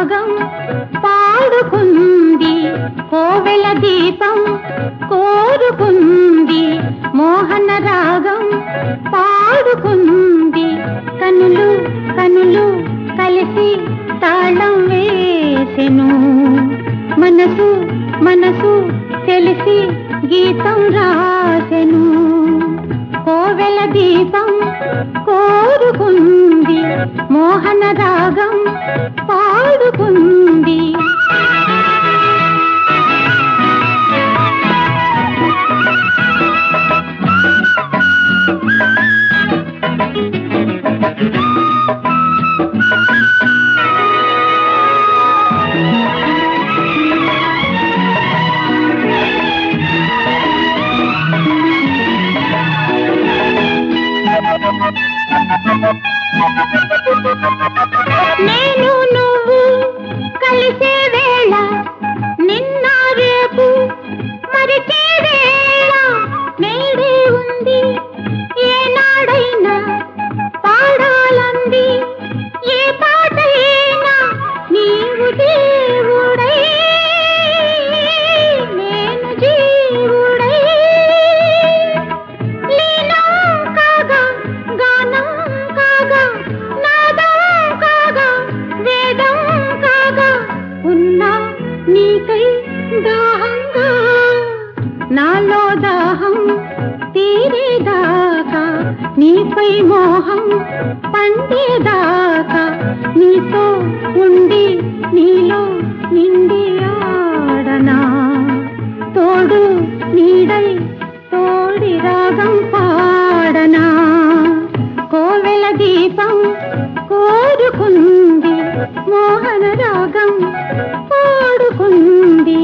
రాగం పాడుకుంది కోవెల దీపం కోరుకుంది మోహన రాగం పాడుకుంది కనులు కనులు కలిసి తాళం వేసెను మనసు మనసు తెలిసి గీతం రాసెను కోవెల దీపం కోరుకుంది మోహన రాగం పాడుకుంది నేను నువ్వు కలిసే వేళ నిన్న రేపు మరిచే వేళ నేడే ఉంది ఏనాడైనా పాడాలంది ఏ పాటైనా నీవు దేవుడై నేను జీవుడై లీనం కాగా గానం కాగా నాదం కాగా వేదం కాగా ఉన్నా నీకై దాహంగా నాలో దాహం తీరేదాకా నీపై మోహం పండేదాకా నీతో ఉండి నీలో నిండి ఆడనా తోడు నీడై తోడి రాగం పాడనా కోవెల దీపం కోరుకుంది మోహన రాగం పాడుకుంది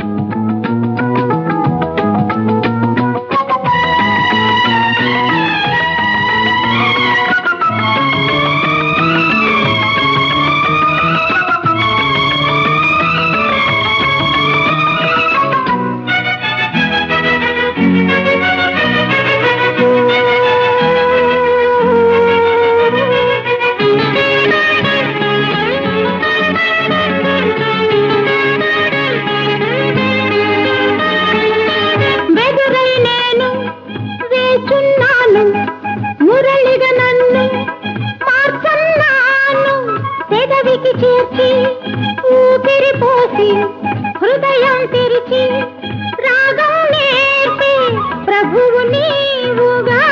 వెదురై నేను వేచున్నాను మురళిగా నన్ను మార్చన్నాను పెదవికి చేర్చి ఊపిరి పోసి హృదయం తెరిచి రాగం నేర్పి ప్రభువు నీవుగా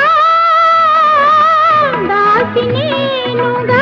దాసి నేనుగా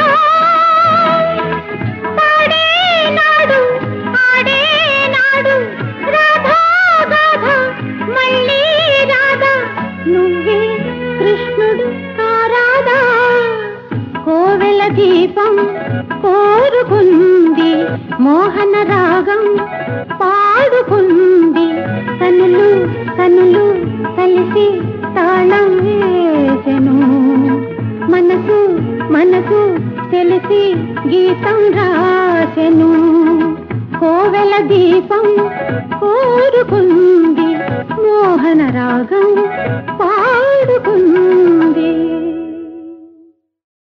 పాడేనాడు ఆడేనాడు రాధా గాథ మళ్ళీ రాధా నువ్వే కృష్ణుడు కారాదా కోవెల దీపం కోరుకుంది మోహన రాగం పాడుకుంది కనులు కనులు కలిసి తాళం వేసెను మనసు మనసు తెలిసి గీతం రాసెను కోవెల దీపం కోరుకుంది